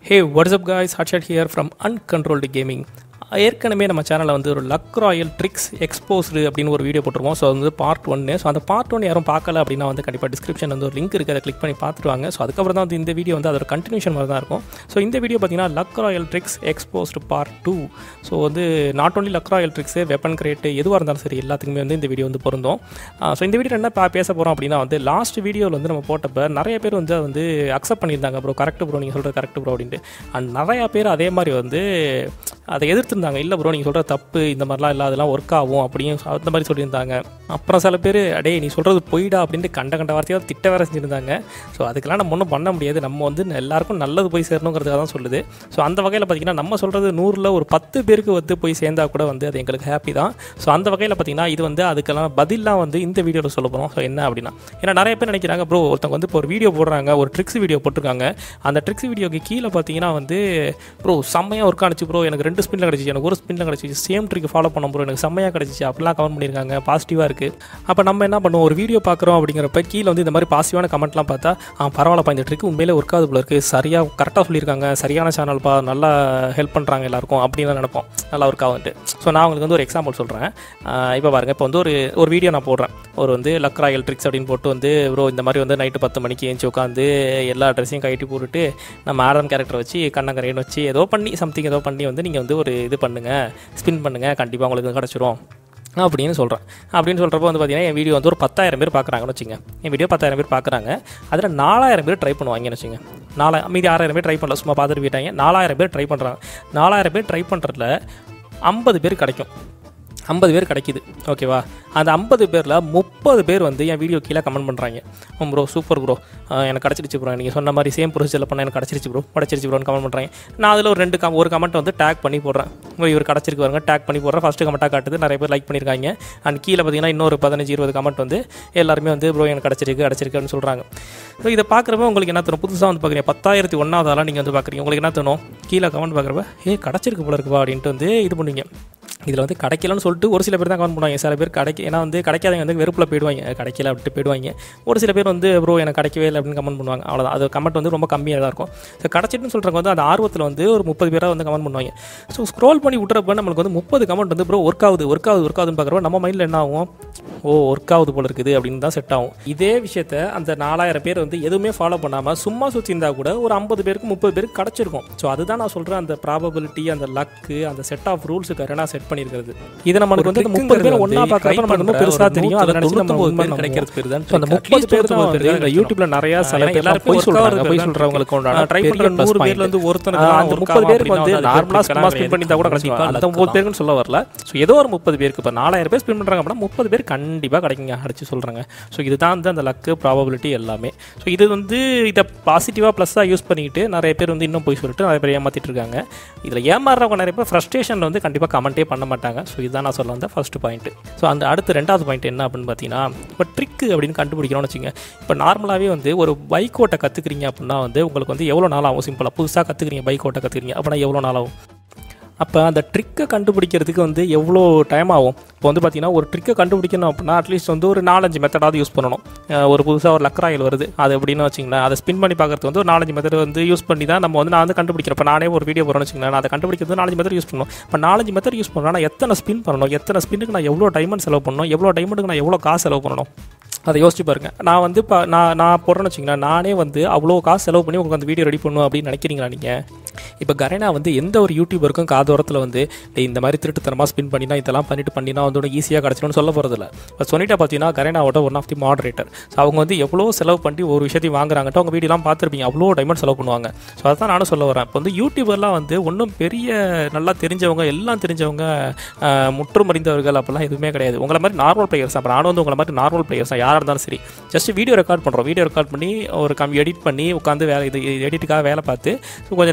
hey what's up guys Hotshot here from uncontrolled gaming ஏற்கனவே நம்ம சேனலில் வந்து ஒரு லக் ராயல் ட்ரிக்ஸ் எக்ஸ்போஸ்டு அப்படின்னு ஒரு வீடியோ போட்டிருக்கோம் ஸோ அது வந்து பார்ட் ஒன்று ஸோ அந்த பார்ட் ஒன் யாரும் பார்க்கல அப்படின்னா வந்து கண்டிப்பாக டிஸ்கிரிப்ஷன் வந்து ஒரு லிங்க் இருக்குது அதை கிளிக் பண்ணி பார்த்துருவாங்க ஸோ அதுக்கப்புறம் தான் வந்து இந்த வீடியோ வந்து அதோட கண்டினியூஷன் மாதிரி தான் இருக்கும் ஸோ இந்த வீடியோ பார்த்தீங்கன்னா Luck Royale tricks exposed part two so வந்து not only Luck Royale tricks weapon crate எதுவாக இருந்தாலும் சரி எல்லாத்துக்குமே வந்து இந்த வீடியோ வந்து பொருந்தும் ஸோ இந்த வீடியோ என்ன பா- பேச போகிறோம் அப்படின்னா வந்து லாஸ்ட் வீடியோவில் வந்து நம்ம போட்டப்ப நிறைய பேர் வந்து அதை வந்து அக்செப்ட் பண்ணியிருந்தாங்க ப்ரோ கரெக்ட் ப்ரோ நீங்கள் சொல்கிறது கரெக்ட் ப்ரோ அப்படின்ட்டு அண்ட் நிறையா பேர் அதே மாதிரி வந்து அதை எதிர்த்திருந்தாங்க இல்லை ப்ரோ நீங்கள் சொல்கிற தப்பு இந்த மாதிரிலாம் இல்லை அதெல்லாம் ஒர்க் ஆகும் அப்படின்னு சொ- அந்த மாதிரி சொல்லியிருந்தாங்க அப்புறம் சில பேர் அடே நீ சொல்கிறது பொய்டா அப்படின்ட்டு கண்ட கண்ட வார்த்தையாக திட்ட வேற செஞ்சுருந்தாங்க ஸோ அதுக்கெல்லாம் நம்ம ஒன்றும் பண்ண முடியாது நம்ம வந்து எல்லாருக்கும் நல்லது போய் சேரணுங்கிறதுக்காக தான் சொல்லுது ஸோ அந்த வகையில் பார்த்தீங்கன்னா நம்ம சொல்கிறது நூறில் ஒரு பத்து பேருக்கு வந்து போய் சேர்ந்தா கூட வந்து அது எங்களுக்கு ஹாப்பி தான் ஸோ அந்த வகையில் பார்த்தீங்கன்னா இது வந்து அதுக்கெல்லாம் பதிலாக வந்து இந்த வீடியோவில் சொல்ல போகிறோம் ஸோ என்ன அப்படின்னா ஏன்னா நிறைய பேர் நினைக்கிறாங்க ப்ரோ ஒருத்தவங்க வந்து இப்போ ஒரு வீடியோ போடுறாங்க ஒரு ட்ரிக்ஸ் வீடியோ போட்டிருக்காங்க அந்த ட்ரிக்ஸ் வீடியோக்கு கீழே பார்த்தீங்கன்னா வந்து ப்ரோ செம்மையாக ஒர்க் ஆனிச்சு ப்ரோ எனக்கு ரெண்டு ஸ்பின்னில் கிடச்சிச்சு எனக்கு ஒரு ஸ்பின்னில் கிடச்சிச்சு சேம் ட்ரிக் ஃபாலோ பண்ண ப்ரோ எனக்கு செம்மையாக கிடச்சிச்சு அப்படிலாம் கமெண்ட் பண்ணியிருக்காங்க பாசிட்டிவாக இருக்குது அப்போ நம்ம என்ன பண்ணுவோம் ஒரு வீடியோ பார்க்குறோம் அப்படிங்கிறப்ப கீழே வந்து இந்த மாதிரி பாசிட்டிவான கமெண்ட்லாம் பார்த்தா ஆ பரவாயில்லப்பா இந்த ட்ரிக் உண்மையிலே ஒர்க் ஆகுது போல இருக்குது சரியாக கரெக்டாக சொல்லியிருக்காங்க சரியான சேனல்ப்பா நல்லா ஹெல்ப் பண்ணுறாங்க எல்லாருக்கும் அப்படின்னு நினைப்போம் நல்லா ஒர்க் ஆகுன்ட்டு ஸோ நான் உங்களுக்கு வந்து ஒரு எக்ஸாம்பிள் சொல்கிறேன் இப்போ பாருங்கள் இப்போ வந்து ஒரு ஒரு வீடியோ நான் போடுறேன் ஒரு வந்து லக் ராயல் ட்ரிக்ஸ் அப்படின்னு போட்டு வந்து ப்ரோ இந்த மாதிரி வந்து நைட்டு பத்து மணிக்கு ஏஞ்சி உட்காந்து எல்லா ட்ரெஸ்ஸையும் கட்டி போட்டுட்டு நம்ம ஆடம் கேரக்டர் வச்சு கண்ணங்கரையன் வச்சு ஏதோ பண்ணி சம்திங் ஏதோ பண்ணி வந்து நீங்கள் வந்து ஒரு இது பண்ணுங்கள் ஸ்பின் பண்ணுங்கள் கண்டிப்பாக உங்களுக்கு கிடச்சிரும் அப்படின்னு சொல்கிறேன் அப்படின்னு சொல்கிறப்போ வந்து பார்த்தீங்கன்னா என் வீடியோ வந்து ஒரு பத்தாயிரம் பேர் பார்க்குறாங்கன்னு வச்சுங்க என் வீடியோ பத்தாயிரம் பேர் பார்க்குறாங்க அதில் நாலாயிரம் பேர் ட்ரை பண்ணுவாங்கன்னு வச்சுங்க நாலா மீதி ஆறாயிரம் பேர் ட்ரை பண்ணல சும்மா பார்த்துட்டு போயிட்டாங்க நாலாயிரம் பேர் ட்ரை பண்ணுறாங்க நாலாயிரம் பேர் ட்ரை பண்ணுறதுல ஐம்பது பேர் கிடைக்கும் ஐம்பது பேர் கிடைக்குது ஓகேவா அந்த ஐம்பது பேரில் முப்பது பேர் வந்து என் வீடியோ கீழே கமெண்ட் பண்ணுறாங்க ப்ரோ சூப்பர் ப்ரோ எனக்கு கிடச்சிருச்சு ப்ரோ நீங்கள் சொன்ன மாதிரி சேம் ப்ரொசீஜரில் பண்ண எனக்கு கிடச்சிருச்சு ப்ரோ கிடச்சிருச்சு ப்ரோன்னு கமெண்ட் பண்ணுறாங்க நான் அதில் ஒரு ரெண்டு கம் ஒரு கமெண்ட் வந்து டேக் பண்ணி போடுறேன் ப்ரோ இவர் கிடச்சிருக்கு வருங்க டேக் பண்ணி போடுறேன் ஃபஸ்ட்டு கமெண்ட்டாக காட்டுது நிறைய பேர் லைக் பண்ணியிருக்காங்க அண்ட் கீழே பார்த்தீங்கன்னா இன்னொரு பதினஞ்சு இருபது கமெண்ட் வந்து எல்லாருமே வந்து ப்ரோ எனக்கு கிடச்சிருக்கு கிடச்சிருக்குன்னு சொல்கிறாங்க ஸோ இதை பார்க்குறப்ப உங்களுக்கு என்ன தோணும் புதுசாக வந்து பார்க்குறீங்க பத்தாயிரத்தி ஒன்றாவது ஆளாக நீங்கள் வந்து பார்க்குறீங்க உங்களுக்கு என்ன தோணும் கீழே கமெண்ட் பார்க்குறப்ப ஏ கிடச்சிருக்கு போல இருக்குப்பா அப்படின்ட்டு வந்து இது பண்ணுவீங்க இதில் வந்து கிடைக்கலன்னு சொல்லிட்டு ஒரு சில பேர் தான் கமெண்ட் பண்ணுவாங்க சில பேர் கிடைக்க ஏன்னா வந்து கிடைக்காதவங்க வந்து வெறுப்பில் போயிடுவாங்க கிடைக்கல அப்படின்ட்டு போயிடுவாங்க ஒரு சில பேர் வந்து ப்ரோ எனக்கு கிடைக்கவே இல்லை அப்படின்னு கமெண்ட் பண்ணுவாங்க அவ்வளோதான் அது கமெண்ட் வந்து ரொம்ப கம்மியாக தான் இருக்கும் ஸோ கிடச்சிட்டுன்னு சொல்கிறவங்க வந்து அந்த ஆர்வத்தில் வந்து ஒரு முப்பது பேராக வந்து கமெண்ட் பண்ணுவாங்க ஸோ ஸ்க்ரோல் பண்ணி விட்றப்ப நம்மளுக்கு வந்து முப்பது கமெண்ட் வந்து ப்ரோ ஒர்க் ஆகுது ஒர்க் ஆகுது ஒர்க் ஆகுதுன்னு பார்க்குறப்ப நம்ம மைண்டில் என்ன ஆகும் ஓ ஒர்க் ஆகுது போல இருக்குது அப்படின்னு தான் செட் ஆகும் இதே விஷயத்த அந்த நாலாயிரம் பேர் வந்து எதுவுமே ஃபாலோ பண்ணாமல் சும்மா சுற்றி இருந்தால் கூட ஒரு ஐம்பது பேருக்கு முப்பது பேருக்கு கிடச்சிருக்கும் ஸோ அதுதான் நான் சொல்கிறேன் அந்த ப்ராபபிலிட்டி அந்த லக்கு அந்த செட் ஆஃப் ரூல்ஸுக்கு நான் செட் பண்ணியிருக்கிறது இது நம்மளுக்கு வந்து இந்த முப்பது பேர் ஒன்றா பார்க்குறப்ப நமக்கு ரொம்ப பெருசாக தெரியும் அதை நினச்சி நம்ம உண்மை கிடைக்கிறது பேர் தான் அந்த முப்பது பேர் தான் வந்து இந்த யூடியூப்ல நிறைய சில பேர் எல்லாரும் போய் சொல்றாங்க போய் சொல்றவங்களுக்கு உண்டான ட்ரை பண்ண நூறு பேர்ல இருந்து ஒருத்தனுக்கு அந்த முப்பது பேருக்கு வந்து நார்மலா சும்மா ஸ்பின் பண்ணி கூட கிடைக்கும் அந்த முப்பது பேருக்குன்னு சொல்ல வரல ஸோ ஏதோ ஒரு முப்பது பேருக்கு இப்போ நாலாயிரம் பேர் ஸ்பின் பண்றாங்க அப்படின்னா முப்பது பேர் கண்டிப்பா கிடைக்குங்க அடிச்சு சொல்றாங்க ஸோ இதுதான் வந்து அந்த லக்கு ப்ராபபிலிட்டி எல்லாமே ஸோ இது வந்து இதை பாசிட்டிவாக ப்ளஸ்ஸாக யூஸ் பண்ணிக்கிட்டு நிறைய பேர் வந்து இன்னும் போய் சொல்லிட்டு நிறைய பேர் ஏமாத்திட்டு இருக்காங்க இதில் ஏமாறுறவங்க நிறைய பேர் ஃப்ரஸ்ட்ரேஷனில் வந்து கண்டிப்பாக கமெண்ட்டே பண்ண மாட்டாங்க ஸோ இதுதான் நான் சொல்ல வந்த ஃபர்ஸ்ட் பாயிண்ட் ஸோ அந்த அடுத்து ரெண்டாவது பாயிண்ட் என்ன அப்படின்னு பார்த்தீங்கன்னா இப்போ ட்ரிக்கு அப்படின்னு கண்டுபிடிக்கணும்னு வச்சுங்க இப்போ நார்மலாகவே வந்து ஒரு பைக் ஓட்ட கற்றுக்குறீங்க அப்படின்னா வந்து உங்களுக்கு வந்து எவ்வளோ நாள் ஆகும் சிம்பிளாக புதுசாக கற்றுக்குறீங்க பைக் ஓட்ட கற்றுக்குறீங்க அப்படின்னா எவ்வளோ நாள் ஆகும் அப்போ அந்த ட்ரிக்கை கண்டுபிடிக்கிறதுக்கு வந்து எவ்வளோ டைம் ஆகும் இப்போ வந்து பார்த்தீங்கன்னா ஒரு ட்ரிக்கை கண்டுபிடிக்கணும் அப்படின்னா அட்லீஸ்ட் வந்து ஒரு நாலஞ்சு மெத்தடாவது யூஸ் பண்ணணும் அஹ் ஒரு புதுசாக ஒரு லக்ராயில் வருது அது எப்படின்னு வச்சிங்களேன் அதை ஸ்பின் பண்ணி பார்க்கறது வந்து ஒரு நாலஞ்சு மெத்தட் வந்து யூஸ் பண்ணி தான் நம்ம வந்து நான் வந்து கண்டுபிடிக்கிறேன் இப்போ நானே ஒரு வீடியோ போகிறேன்னு வச்சுங்களேன் நான் அதை கண்டுபிடிக்கிறது நாலஞ்சு மெத்தட் யூஸ் பண்ணணும் இப்போ நாலஞ்சு மெத்தட் யூஸ் பண்ணணும் நான் எத்தனை ஸ்பின் பண்ணணும் எத்தனை ஸ்பின்னுக்கு நான் எவ்வளோ டைமண்ட் செலவு பண்ணணும் எவ்வளோ டைமண்டுக்கு நான் எவ்வளோ காசு செலவு பண்ணணும் அதை யோசிச்சு பாருங்க நான் வந்து இப்போ நான் நான் போடுறேன்னு வச்சுங்களேன் நானே வந்து அவ்வளோ காசு செலவு பண்ணி உங்களுக்கு அந்த வீடியோ ரெடி பண்ணும் அப்படின்னு நினைக்கிறீங்களா நீங்கள் இப்போ கரேனா வந்து எந்த ஒரு யூடியூபருக்கும் காதோரத்தில் வந்து "டேய், இந்த மாதிரி திருட்டுத்தனமாக ஸ்பின் பண்ணினா இதெல்லாம் பண்ணிட்டு பண்ணினா வந்து ஈஸியாக கிடச்சிடும்னு சொல்ல போகிறதில்ல இப்போ சொன்னிட்டா பார்த்தீங்கன்னா கரேனாவோட one of the moderator so அவங்க வந்து எவ்வளோ செலவு பண்ணி ஒரு விஷயத்தையும் வாங்குறாங்கட்டு அவங்க வீடியோலாம் பார்த்துருப்பீங்க அவ்வளோ டைமண்ட் செலவு பண்ணுவாங்க ஸோ அதான் நானும் சொல்ல வரேன் இப்போ வந்து யூடியூபர்லாம் வந்து ஒன்றும் பெரிய நல்லா தெரிஞ்சவங்க எல்லாம் தெரிஞ்சவங்க ஆஹ், முற்றும் அறிந்தவர்கள் அப்படிலாம் எதுவுமே கிடையாது உங்களை மாதிரி நார்மல் பிளேயர்ஸ் அப்போ நானும் வந்து உங்களை மாதிரி நார்மல் பிளேயர்ஸ் யாராக இருந்தாலும் சரி ஜஸ்ட் வீடியோ ரெக்கார்ட் பண்ணுறோம் வீடியோ ரெக்கார்ட் பண்ணி ஒரு கம் எடிட் பண்ணி உட்காந்து வேலை இது எடிட்டுக்காக வேலை பார்த்து ஸோ கொஞ்சம் நாலு வாரத்தை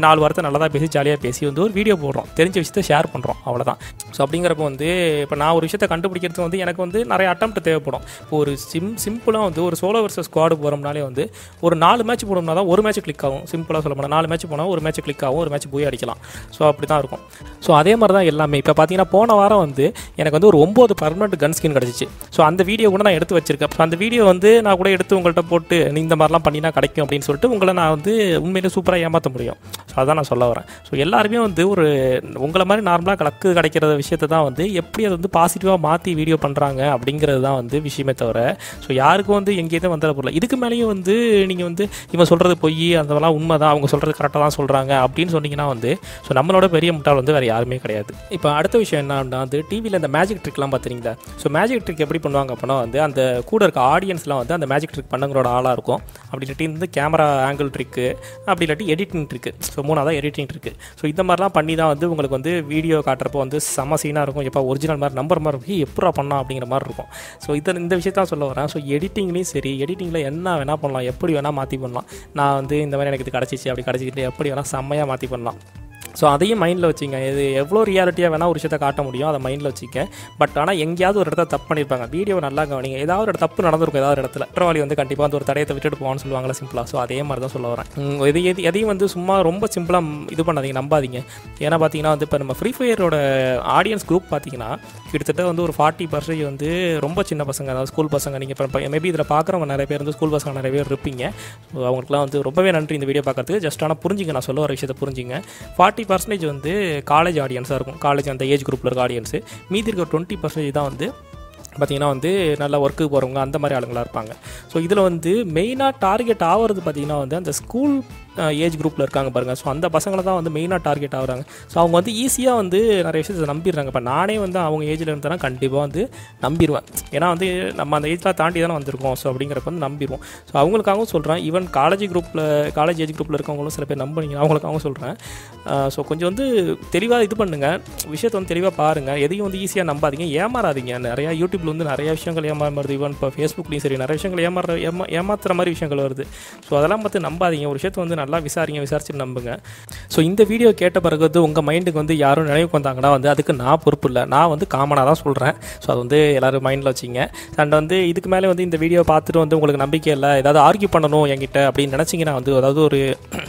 நல்லதாக பேசி ஜாலியாக பேசி வந்து ஒரு வீடியோ போடுறோம் தெரிஞ்ச விஷயத்தை ஷேர் பண்ணுறோம் அவ்வளோதான் ஸோ அப்படிங்கிறப்ப வந்து இப்போ நான் ஒரு விஷயத்தை கண்டுபிடிக்கிறது வந்து எனக்கு வந்து நிறைய அட்டம் தேவைப்படும் இப்போ ஒரு சிம் சிம்பிளாக வந்து ஒரு சோலோ வர்சஸ் ஸ்குவாடு போகிறோம்னாலே வந்து ஒரு நாலு மேட்ச் போனோம்னா தான் ஒரு மேட்ச் கிளிக் ஆகும் சிம்பிளாக சொல்ல போனால் நாலு மேட்ச் போனால் ஒரு மேட்ச் கிளிக் ஆகும் ஒரு மேட்ச் போய் அடிக்கலாம் ஸோ அப்படி தான் இருக்கும் ஸோ அதே மாதிரி தான் எல்லாமே இப்போ பார்த்தீங்கன்னா போன வாரம் வந்து எனக்கு வந்து ஒரு ஒம்பது பர்மனெண்ட் கன் ஸ்கின் கிடச்சிச்சு ஸோ அந்த வீடியோ கூட நான் எடுத்து வச்சிருக்கேன் ஸோ அந்த வீடியோ வந்து நான் கூட எடுத்து உங்கள்கிட்ட போட்டு நீ இந்த மாதிரிலாம் பண்ணினா கிடைக்கும் அப்படின்னு சொல்லிட்டு உங்களை நான் வந்து உண்மையிலே சூப்பராக ஏமாற்ற முடியும் ஸோ அதான் நான் சொல்ல வரேன் ஸோ எல்லாருமே வந்து ஒரு உங்களை மாதிரி நார்மலாக கலக்கு கிடைக்கிற விஷயத்தை தான் வந்து எப்படி அதை வந்து பாசிட்டிவாக மாற்றி வீடியோ பண்ணுறாங்க அப்படிங்கிறது தான் வந்து விஷயமே தவிர ஸோ யாருக்கும் வந்து எங்கேயும் வந்துட போகல இதுக்கு மேலேயும் வந்து நீங்கள் வந்து இவன் சொல்கிறது பொய் அதெல்லாம் உண்மை தான் அவங்க சொல்கிறது கரெக்டாக தான் சொல்கிறாங்க அப்படின்னு சொன்னீங்கன்னா வந்து ஸோ நம்மளோட பெரிய முட்டாள் வந்து வேறு யாருமே கிடையாது இப்போ அடுத்த விஷயம் என்னன்னா வந்து டிவியில் இந்த மேஜிக் ட்ரிக்லாம் பார்த்துறீங்களா ஸோ மேஜிக் ட்ரிக் எப்படி பண்ணுவாங்க அப்படின்னா வந்து அந்த கூட இருக்க ஆடியன்ஸ்லாம் வந்து அந்த மேஜிக் ட்ரிக் பண்ணவங்களோட ஆளாக இருக்கும் அப்படி இல்லாட்டி இந்த கேமரா ஆங்கிள் ட்ரிக்கு அப்படி இல்லாட்டி எடிட்டிங் ட்ரிக்கு ஸோ மூணாவது எடிட்டிங் ட்ரிக்கு ஸோ இந்த மாதிரிலாம் பண்ணி தான் வந்து உங்களுக்கு வந்து வீடியோ காட்டுறப்போ வந்து செம சீனாக இருக்கும் எப்போ ஒரிஜினல் மாதிரி நம்பர் மாதிரி இருக்கும் எப்படா பண்ணலாம் அப்படிங்கிற மாதிரி இருக்கும் ஸோ இதை இந்த விஷயத்தான் சொல்ல வரேன் ஸோ எடிட்டிங்லேயும் சரி எடிட்டிங்கில் என்ன வேணால் பண்ணலாம் எப்படி வேணால் மாற்றி பண்ணலாம் நான் வந்து இந்த மாதிரி எனக்கு இது கிடச்சிச்சு அப்படி கிடச்சிக்கிட்டு எப்படி வேணால் செம்மையாக மாற்றி பண்ணலாம் ஸோ அதையும் மைண்டில் வச்சுங்க இது எவ்வளோ ரியாலிட்டியாக வேணால் ஒரு விஷயத்தை காட்ட முடியும் அதை மைண்டில் வச்சுக்க பட் ஆனால் எங்கேயாவது ஒரு இடத்த தப்பு பண்ணியிருப்பாங்க வீடியோ நல்லா கவனிங்க ஏதாவது ஒரு தப்பு நடந்திருக்கும் ஏதாவது ஒரு இடத்துல குற்றவாளி வந்து கண்டிப்பாக வந்து ஒரு தடயத்தை விட்டுட்டு போவான்னு சொல்லுவாங்களா சிம்பிளாக ஸோ அதே மாதிரி தான் சொல்ல வரேன் உம், எது எது எதையும் வந்து சும்மா ரொம்ப சிம்பிளாக இது பண்ணாதீங்க நம்பாதீங்க ஏன்னா பார்த்தீங்கன்னா வந்து இப்போ நம்ம ஃப்ரீ ஃபயரோட ஆடியன்ஸ் குரூப் பார்த்தீங்கன்னா கிட்டத்தட்ட வந்து ஒரு ஃபார்ட்டி பர்சன்டேஜ் வந்து ரொம்ப சின்ன பசங்க அதாவது ஸ்கூல் பசங்க நீங்கள் இப்போ மேபி இதில் பார்க்குறவங்க நிறைய பேர் வந்து ஸ்கூல் பசங்க நிறைய பேர் இருப்பீங்க ஸோ அவங்களுக்குலாம் வந்து ரொம்பவே நன்றி இந்த வீடியோ பார்க்கறதுக்கு ஜஸ்ட் ஆனால் புரிஞ்சுங்க நான் சொல்ல வர விஷயத்தை புரிஞ்சுங்க ஃபார்ட்டி பர்சன்டேஜ் வந்து காலேஜ் ஆடியன்ஸாக இருக்கும் காலேஜ் அந்த ஏஜ் குரூப்பில் இருக்க ஆடியன்ஸு மீதி இருக்க டுவெண்ட்டி பர்சன்டேஜ் தான் வந்து பார்த்தீங்கன்னா வந்து நல்லா ஒர்க்குக்கு போகிறவங்க அந்த மாதிரி ஆளுங்களாக இருப்பாங்க ஸோ இதில் வந்து மெயினாக டார்கெட் ஆகிறது பார்த்தீங்கன்னா வந்து அந்த ஸ்கூல் ஏஜ் குரூப்பில் இருக்காங்க பாருங்கள் ஸோ அந்த பசங்களை தான் வந்து மெயினாக டார்கெட் ஆகுறாங்க ஸோ அவங்க வந்து ஈஸியாக வந்து நிறைய விஷயத்தை நம்பிடுறாங்க இப்போ நானே வந்து அவங்க ஏஜில் இருந்தேன்னா கண்டிப்பாக வந்து நம்பிடுவேன் ஏன்னா வந்து நம்ம அந்த ஏஜ்லாம் தாண்டி தானே வந்திருக்கோம் ஸோ அப்படிங்கிறப்ப வந்து நம்பிடுவோம் ஸோ அவங்களுக்காகவும் சொல்கிறேன் ஈவன் காலேஜ் குரூப்பில் காலேஜ் ஏஜ் குரூப்பில் இருக்கவங்களும் சில பேர் நம்புனீங்க அவங்களுக்காகவும் சொல்கிறேன் ஸோ கொஞ்சம் வந்து தெளிவாக இது பண்ணுங்கள் விஷயத்தை வந்து தெளிவாக பாருங்கள் எதையும் வந்து ஈஸியாக நம்பாதீங்க ஏமாறாதீங்க நிறையா யூடியூப்ல வந்து நிறைய விஷயங்கள் ஏமாறுது ஈவன் இப்போ ஃபேஸ்புக்லேயும் சரி நிறைய விஷயங்கள் ஏமாற ஏமா ஏமாத்துற மாதிரி விஷயங்கள் வருது ஸோ அதெல்லாம் பார்த்து நம்பாதீங்க ஒரு விஷயத்தை வந்து நல்லா விசாரிங்க விசாரிச்சு நம்புங்க ஸோ இந்த வீடியோ கேட்ட பிறகு வந்து உங்கள் மைண்டுக்கு வந்து யாரும் நினைவுக்கு வந்தாங்கன்னா வந்து அதுக்கு நான் பொறுப்பு இல்லை நான் வந்து காமனாக தான் சொல்கிறேன் ஸோ அது வந்து எல்லோரும் மைண்டில் வச்சிங்க அண்ட் வந்து இதுக்கு மேலே வந்து இந்த வீடியோ பார்த்துட்டு வந்து உங்களுக்கு நம்பிக்கை இல்லை ஏதாவது ஆர்கியூ பண்ணணும் என்கிட்ட அப்படின்னு நினச்சிங்கன்னா வந்து அதாவது ஒரு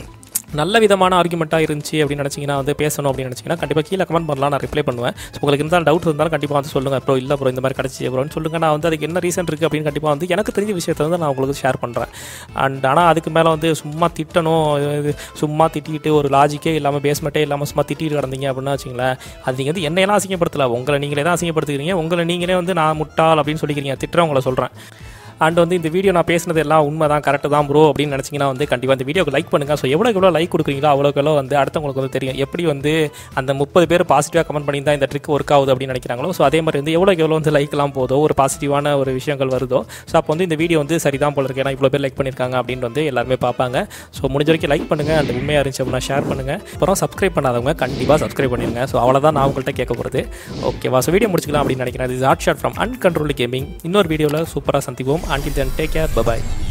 நல்ல விதமான ஆர்குமெண்ட்டாக இருந்துச்சு அப்படின்னு நினச்சிங்கன்னா வந்து பேசணும் அப்படின்னு நினச்சிங்கன்னா கண்டிப்பாக கீழே கமெண்ட் பண்ணலாம் நான் ரிப்ளை பண்ணுவேன் ஸோ உங்களுக்கு இருந்தாலும் டவுட் இருந்தாலும் கண்டிப்பாக வந்து சொல்லுங்கள் ப்ரோ இல்லை ப்ரோ இந்த மாதிரி கிடச்சி ப்ரோன்னு சொல்லுங்கள் நான் வந்து அதுக்கு என்ன ரீசன் இருக்குது அப்படின்னு கண்டிப்பாக வந்து எனக்கு தெரிஞ்ச விஷயத்தை வந்து நான் உங்களுக்கு ஷேர் பண்ணுறேன் அண்ட் ஆனால் அதுக்கு மேலே வந்து சும்மா திட்டணும் இது சும்மா திட்டிட்டு ஒரு லாஜிக்கே இல்லாமல் பேஸ்மெண்ட்டே இல்லாமல் சும்மா திட்டிட்டு கிடந்தீங்க அப்படின்னா வச்சுங்களேன் அது நீங்கள் வந்து என்னையெல்லாம் அசிங்கப்படுத்தல உங்களை நீங்களே தான் அசிங்கப்படுத்துக்கிறீங்க உங்களை நீங்களே வந்து நான் முட்டாள் அப்படின்னு சொல்லிக்கிறீங்க திட்டுறவங்கள சொல்கிறேன் அண்ட் வந்து இந்த வீடியோ நான் பேசுனது எல்லாம் உண்மை தான் கரெக்டு தான் ப்ரோ அப்படின்னு நினச்சிங்கன்னா வந்து கண்டிப்பாக இந்த வீடியோக்கு லைக் பண்ணுங்கள் ஸோ எவ்வளோ எவ்வளோ லைக் கொடுக்குறீங்களோ அவ்வளோக்கு எவ்வளோ வந்து அடுத்தவங்களுக்கு வந்து தெரியும் எப்படி வந்து அந்த முப்பது பேர் பாசிட்டிவாக கமெண்ட் பண்ணி தான் இந்த ட்ரிக் ஒர்க் ஆகுது அப்படின்னு நினைக்கிறாங்களோ ஸோ அதே மாதிரி வந்து எவ்வளோக்கு எவ்வளோ வந்து லைக்லாம் போதோ ஒரு பாசிட்டிவான ஒரு விஷயங்கள் வருதோ ஸோ அப்போ வந்து இந்த வீடியோ வந்து சரிதான் போல இருக்கு ஏன்னா இவ்வளோ பேர் லைக் பண்ணியிருக்காங்க அப்படின்னு வந்து எல்லாருமே பார்ப்பாங்க ஸோ முடிஞ்ச வரைக்கும் லைக் பண்ணுங்கள் அந்த உண்மையாக இருந்துச்சு அப்படின்னா ஷேர் பண்ணுங்கள் அப்புறம் சப்ஸ்கிரைப் பண்ணாதவங்க கண்டிப்பாக சப்ஸ்கிரைப் பண்ணிடுங்க ஸோ அவ்வளோதான் நான் உங்கள்கிட்ட கேட்க போகிறது ஓகேவா ஸோ வீடியோ முடிச்சுக்கலாம் அப்படின்னு நினைக்கிறேன் இது hot shot from uncontrolled gaming இன்னொரு வீடியோவில் சூப்பராக சந்திப்போம் until then take care bye bye